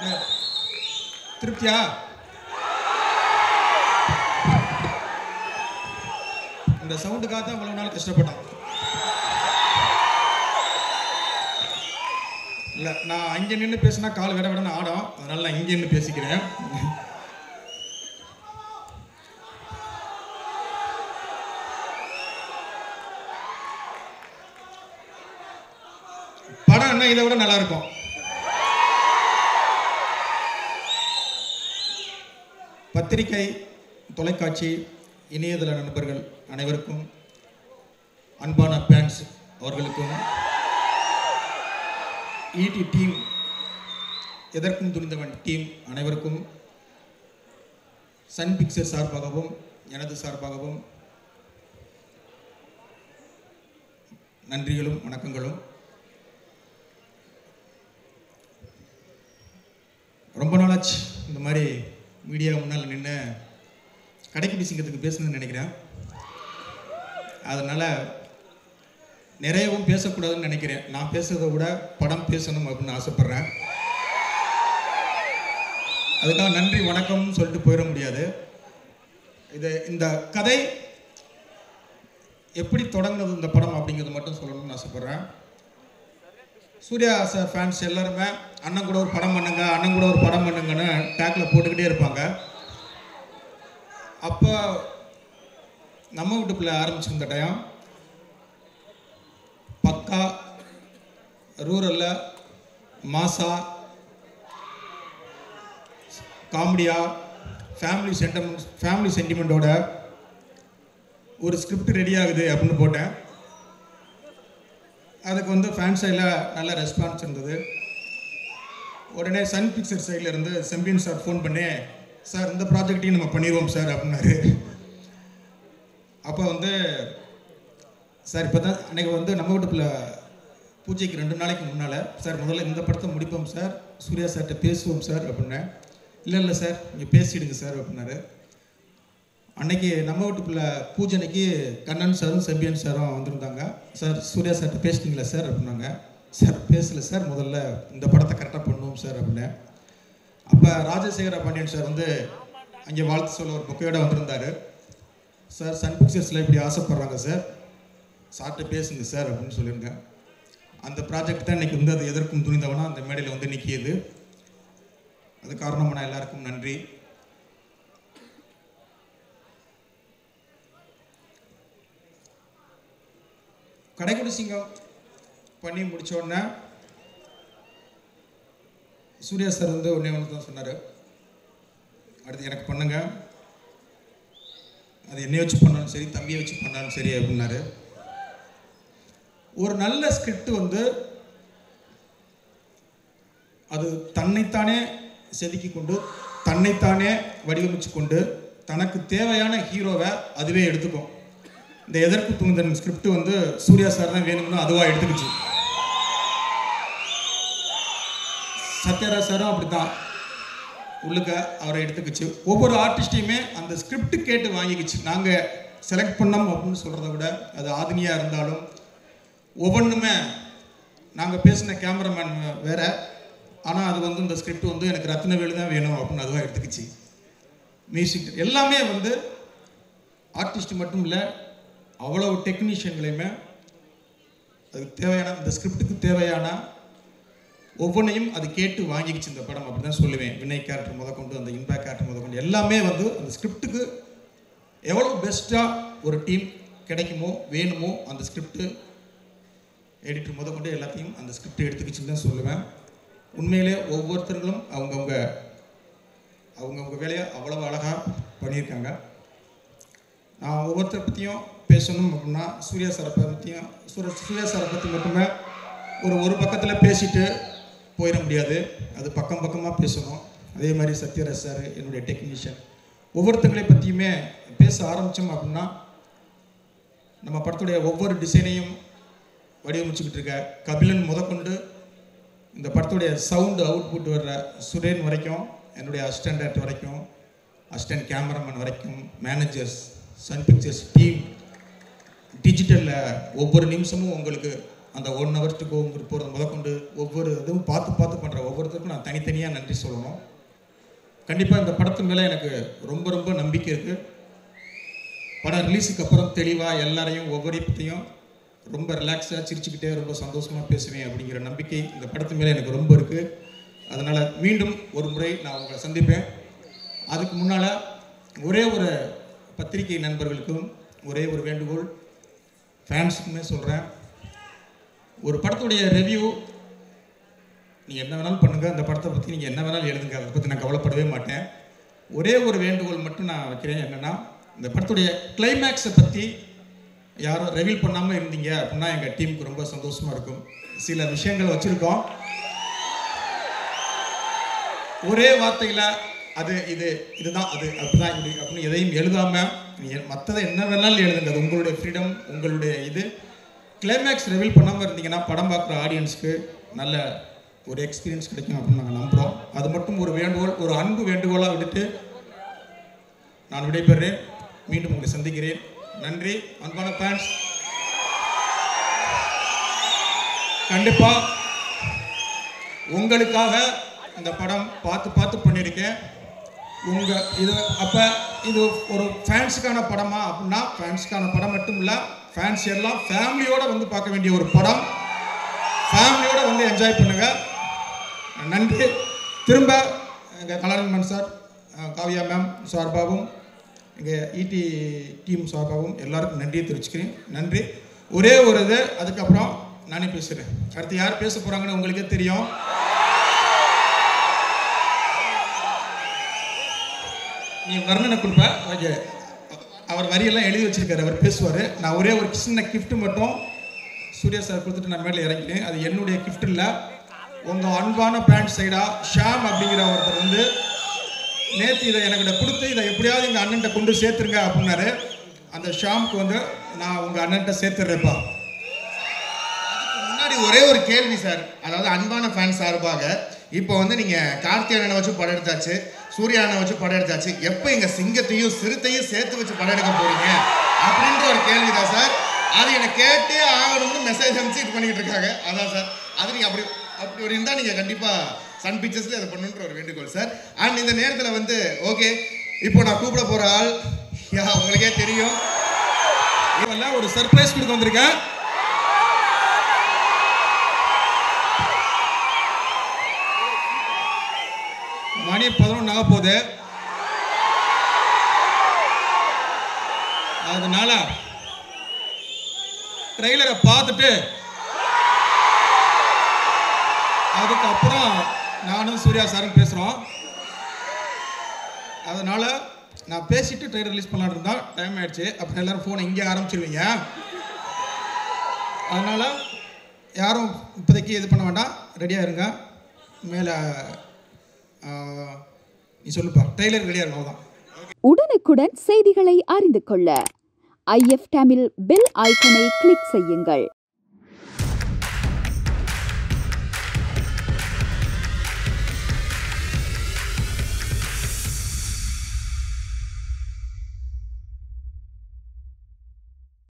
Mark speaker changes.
Speaker 1: அஹ், திருப்தியா இந்த சவுண்டுக்காக தான் இவ்வளவு நாள் கஷ்டப்பட்டான் இல்ல நான் அங்க நின்று பேசினா கால் விட விடன்னு ஆடும் அதனால நான் இங்க நின்று பேசிக்கிறேன் படம் என்ன இதை விட நல்லா இருக்கும் பத்திரிகை தொலைக்காட்சி இணையதள நண்பர்கள் அனைவருக்கும் அன்பான பேன்ஸ் அவர்களுக்கும் ET team Etharkkum Thunindhavan team அனைவருக்கும் சன் பிக்சர் சார்பாகவும் எனது சார்பாகவும் நன்றிகளும் வணக்கங்களும் ரொம்ப நாளாச்சு இந்த மாதிரி மீடியா முன்னால் நின்று கடைக்குடி சிங்கத்துக்கு பேசணும்னு நினைக்கிறேன் அதனால் நிறையவும் பேசக்கூடாதுன்னு நினைக்கிறேன் நான் பேசுறதை விட படம் பேசணும் அப்படின்னு ஆசைப்பட்றேன் அதுக்காக நன்றி வணக்கம்னு சொல்லிட்டு போயிட முடியாது இது இந்த கதை எப்படி தொடங்குனது இந்த படம் அப்படிங்கிறது மட்டும் சொல்லணும்னு ஆசைப்பட்றேன் சூர்யா சார் ஃபேன்ஸ் எல்லாருமே அண்ணன் கூட ஒரு படம் பண்ணுங்க அண்ணன் கூட ஒரு படம் பண்ணுங்கன்னு டேக்கில் போட்டுக்கிட்டே இருப்பாங்க அப்போ நம்ம வீட்டுக்குள்ளே ஆரம்பிச்சிருந்த டைம் பக்கா ரூரலில் மாசா காமெடியா ஃபேமிலி சென்டிமெண்ட் ஃபேமிலி சென்டிமெண்ட்டோட ஒரு ஸ்கிரிப்ட் ரெடி ஆகுது அப்படின்னு போட்டேன் அதுக்கு வந்து ஃபேன் சைடில் நல்ல ரெஸ்பான்ஸ் இருந்தது உடனே சன் பிக்சர் சைடில் இருந்து செம்பியன் சார் ஃபோன் பண்ணி சார் இந்த ப்ராஜெக்டையும் நம்ம பண்ணிடுவோம் சார் அப்படின்னாரு அப்போ வந்து சார் இப்போ தான் அன்றைக்கி வந்து நம்ம வீட்டுக்குள்ள பூஜைக்கு ரெண்டு நாளைக்கு முன்னால் சார் முதல்ல இந்த படத்தை முடிப்போம் சார் சூர்யா சார்கிட்ட பேசுவோம் சார் அப்படின்னேன் இல்லை இல்லை சார் நீங்கள் பேசிடுங்க சார் அப்படின்னாரு அன்னைக்கு நம்ம வீட்டுக்குள்ள பூஜனைக்கு கண்ணன் சாரும் செம்பியன் சாரும் வந்திருந்தாங்க சார் சூர்யா சார்கிட்ட பேசிட்டீங்களா சார் அப்படின்னாங்க சார் பேசல சார் முதல்ல இந்த படத்தை கரெக்டாக பண்ணுவோம் சார் அப்படின்னேன் அப்போ ராஜசேகர பாண்டியன் சார் வந்து அங்கே வாழ்த்து சொல்ல ஒரு புக்கையோட வந்திருந்தாரு சார் சன் பிக்சர்ஸில் இப்படி ஆசைப்படுறாங்க சார் சார்கிட்ட பேசுங்க சார் அப்படின்னு சொல்லியிருங்க அந்த ப்ராஜெக்ட் தான் இன்னைக்கு வந்து அது எதற்கும் துணிந்தவனா அந்த மேடையில் வந்து நிற்கியது அது காரணமான எல்லாருக்கும் நன்றி கடைக்குடி சிங்கம் பண்ணி முடிச்ச உடனே சூர்யா சார் வந்து ஒன்றே ஒன்று தான் சொன்னார் அடுத்து எனக்கு பண்ணுங்க அது என்னைய வச்சு பண்ணாலும் சரி தம்பியை வச்சு பண்ணாலும் சரி அப்படின்னாரு ஒரு நல்ல ஸ்கிரிப்ட் வந்து அது தன்னைத்தானே செதுக்கி கொண்டு தன்னைத்தானே வடிவமைச்சு கொண்டு தனக்கு தேவையான ஹீரோவை அதுவே எடுத்துக்கும் இந்த எதற்கு துணிந்தன் ஸ்கிரிப்ட் வந்து சூர்யா சார் தான் வேணும்னு அதுவாக எடுத்துக்கிச்சு சத்யராஜ் சாரும் அப்படித்தான் உள்ளுக்க அவரை எடுத்துக்கிச்சு ஒவ்வொரு ஆர்டிஸ்டையுமே அந்த ஸ்கிரிப்ட் கேட்டு வாங்கிக்கிச்சு நாங்கள் செலக்ட் பண்ணோம் அப்படின்னு சொல்கிறத விட அது ஆதினியாக இருந்தாலும் ஒவ்வொன்றுமே நாங்கள் பேசின கேமராமேன் வேற ஆனால் அது வந்து இந்த ஸ்கிரிப்ட் வந்து எனக்கு ரத்னவேலு தான் வேணும் அப்படின்னு அதுவாக எடுத்துக்கிச்சு மியூசிக் எல்லாமே வந்து ஆர்டிஸ்ட் மட்டும் இல்லை அவ்வளவு டெக்னீஷியன்களையுமே அதுக்கு தேவையான இந்த ஸ்கிரிப்டுக்கு தேவையான ஒவ்வொன்றையும் அது கேட்டு வாங்கிக்கிச்சு இந்த படம் அப்படி தான் சொல்லுவேன் வினய் கேரக்டர் முதற்கொண்டு அந்த இம்பேக்ட் கேரக்டர் முதற்கொண்டு எல்லாமே வந்து அந்த ஸ்கிரிப்டுக்கு எவ்வளோ பெஸ்ட்டாக ஒரு டீம் கிடைக்குமோ வேணுமோ அந்த ஸ்கிரிப்ட் எடிட்டர் முதற்கொண்டு எல்லாத்தையும் அந்த ஸ்கிரிப்ட் எடுத்துக்கிச்சுன்னு தான் சொல்லுவேன் உண்மையிலே ஒவ்வொருத்தர்களும் அவங்கவுங்க அவங்கவுங்க வேலையை அவ்வளவு அழகாக பண்ணியிருக்காங்க நான் ஒவ்வொருத்தரை பற்றியும் பேசணும் அப்படின்னா சூர்யா சாரை பற்றியும் சூரிய சூர்யா சாரை பற்றி மட்டுமே ஒரு ஒரு பக்கத்தில் பேசிட்டு போயிட முடியாது அது பக்கம் பக்கமாக பேசணும் அதே மாதிரி சத்யராஜ் சார் என்னுடைய டெக்னீஷியன் ஒவ்வொருத்தங்களை பற்றியுமே பேச ஆரம்பித்தோம் அப்படின்னா நம்ம படத்துடைய ஒவ்வொரு டிசைனையும் வடிவமைச்சுக்கிட்டு இருக்க கபிலன் முதற்கொண்டு இந்த படத்துடைய சவுண்டு அவுட்புட் வர்ற சுரேன் வரைக்கும் என்னுடைய அசிஸ்டன்ட் டேரக்டர் வரைக்கும் அசிஸ்டன்ட் கேமராமேன் வரைக்கும் மேனேஜர்ஸ் சன் பிக்சர்ஸ் டீம் டிஜிட்டலில் ஒவ்வொரு நிமிஷமும் உங்களுக்கு அந்த ஒன் ஹவர்ஸ்க்கு உங்களுக்கு போகிறது முதற்கொண்டு ஒவ்வொரு இதுவும் பார்த்து பார்த்து பண்ணுற ஒவ்வொருத்தருக்கும் நான் நான் தனித்தனியாக நன்றி சொல்லணும் கண்டிப்பாக இந்த படத்து மேலே எனக்கு ரொம்ப ரொம்ப நம்பிக்கை இருக்குது படம் ரிலீஸுக்கு அப்புறம் தெளிவாக எல்லாரையும் ஒவ்வொரு பற்றியும் ரொம்ப ரிலாக்ஸாக சிரிச்சுக்கிட்டே ரொம்ப சந்தோஷமாக பேசுவேன் அப்படிங்கிற நம்பிக்கை இந்த படத்து மேலே எனக்கு ரொம்ப இருக்குது அதனால் மீண்டும் ஒரு முறை நான் உங்களை சந்திப்பேன் அதுக்கு முன்னால் ஒரே ஒரு பத்திரிகை நண்பர்களுக்கும் ஒரே ஒரு வேண்டுகோள் ஃபேன்ஸுக்குமே சொல்கிறேன் ஒரு படத்துடைய ரிவ்யூ நீங்கள் என்ன வேணாலும் பண்ணுங்கள் அந்த படத்தை பற்றி நீங்கள் என்ன வேணாலும் எழுதுங்க அதை பற்றி நான் கவலைப்படவே மாட்டேன் ஒரே ஒரு வேண்டுகோள் மட்டும் நான் வைக்கிறேன் என்னென்னா இந்த படத்துடைய கிளைமேக்ஸை பற்றி யாரும் ரெவீல் பண்ணாமல் இருந்தீங்க அப்படின்னா எங்கள் டீமுக்கு ரொம்ப சந்தோஷமாக இருக்கும் சில விஷயங்கள் வச்சுருக்கோம் ஒரே வார்த்தையில் அது இது இதுதான் அது அப்படிதான் இப்படி அப்படின்னு எதையும் எழுதாமல் நீங்கள் மற்றதை என்ன வேணாலும் எழுதுங்க அது உங்களுடைய ஃப்ரீடம் உங்களுடைய இது கிளைமேக்ஸ் ரெவீல் பண்ணாமல் இருந்தீங்கன்னா படம் பார்க்குற ஆடியன்ஸ்க்கு நல்ல ஒரு எக்ஸ்பீரியன்ஸ் கிடைக்கும் அப்படின்னு நாங்கள் நம்புகிறோம் அது மட்டும் ஒரு வேண்டுகோள் ஒரு அன்பு வேண்டுகோளாக விடுத்து நான் விடைபெறுறேன் மீண்டும் உங்களை சந்திக்கிறேன் நன்றி அன்பான ஃபேன்ஸ் கண்டிப்பாக உங்களுக்காக இந்த படம் பார்த்து பார்த்து பண்ணியிருக்கேன் உங்கள் இது அப்போ இது ஒரு ஃபேன்ஸுக்கான படமா அப்படின்னா ஃபேன்ஸுக்கான படம் மட்டும் இல்லை ஃபேன்ஸ் எல்லாம் ஃபேமிலியோடு வந்து பார்க்க வேண்டிய ஒரு படம் ஃபேமிலியோடு வந்து என்ஜாய் பண்ணுங்கள் நன்றி திரும்ப எங்கள் கலாரன்மன் சார் அஹ், காவ்யா மேம் சார்பாகவும் எங்கள் இடி டீம் சார்பாகவும் எல்லாருக்கும் நன்றியை தெரிவிச்சுக்கிறேன் நன்றி ஒரே ஒரு இது அதுக்கப்புறம் நானே பேசுகிறேன் அடுத்து யார் பேச போகிறாங்கன்னு உங்களுக்கே தெரியும் நீ வர்ணனை கொடுப்ப ஓகே அவர் வரியெல்லாம் எழுதி வச்சிருக்காரு அவர் பேசுவார் நான் ஒரே ஒரு சின்ன gift மட்டும் சூர்யா சார் கொடுத்துட்டு நான் மேலே இறங்கினேன் அது என்னுடைய gift இல்லை உங்கள் அன்பான பேண்ட் சைடாக ஷாம் அப்படிங்கிற ஒருத்தர் வந்து நேற்று இதை எனக்கிட்ட கொடுத்து இதை எப்படியாவது எங்கள் அண்ணன்ட்ட கொண்டு சேர்த்துருங்க அப்படின்னாரு அந்த ஷாம்க்கு வந்து நான் உங்கள் அண்ணன்ட்ட சேர்த்துடுறேப்பா
Speaker 2: முன்னாடி ஒரே ஒரு கேள்வி சார் அதாவது அன்பான ஃபேன் சார்பாக இப்போ வந்து நீங்க கார்த்தி அண்ணனை வச்சு படம் எடுத்தாச்சு சூர்யா அண்ணனை வச்சு படம் எடுத்தாச்சு எப்போ எங்க சிங்கத்தையும் சிறுத்தையும் சேர்த்து வச்சு படம் எடுக்க போறீங்க அப்படின்ற ஒரு கேள்வி தான் சார் அது எனக்கு கேட்டே ஆகணும்னு மெசேஜ் அனுப்பிச்சு இது பண்ணிட்டு இருக்காங்க அதான் சார் அது நீங்க அப்படி அப்படி ஒரு இருந்தால் நீங்க கண்டிப்பா சன் பிக்சர்ஸ்ல அதை பண்ணுன்ற ஒரு வேண்டுகோள் சார் அண்ட் இந்த நேரத்தில் வந்து ஓகே இப்போ நான் கூப்பிட போற ஆள் யா உங்களுக்கே தெரியும்
Speaker 1: இவெல்லாம் ஒரு சர்ப்ரைஸ் கொடுக்க வந்திருக்கேன் மணி பதினொன்று ஆக போகுது அதனால ட்ரெய்லரை பார்த்துட்டு அதுக்கப்புறம் நானும் சூர்யா சாரும் பேசுகிறோம் அதனால நான் பேசிட்டு ட்ரெய்லர் ரிலீஸ் பண்ணலான்னு இருந்தா டைம் ஆயிடுச்சு அப்புறம் எல்லாரும் ஃபோனை இங்கே ஆரம்பிச்சிருவீங்க அதனால யாரும் இப்போதைக்கு இது பண்ண வேண்டாம் ரெடியாக இருங்க மேலே நீ சொல்லுப்பா ட்ரெய்லர் ரெடியாக இருக்கும் அவ்வளோதான்
Speaker 3: உடனுக்குடன் செய்திகளை அறிந்து கொள்ள ஐஎஃப் தமிழ் பெல் ஐக்கனை கிளிக் செய்யுங்கள்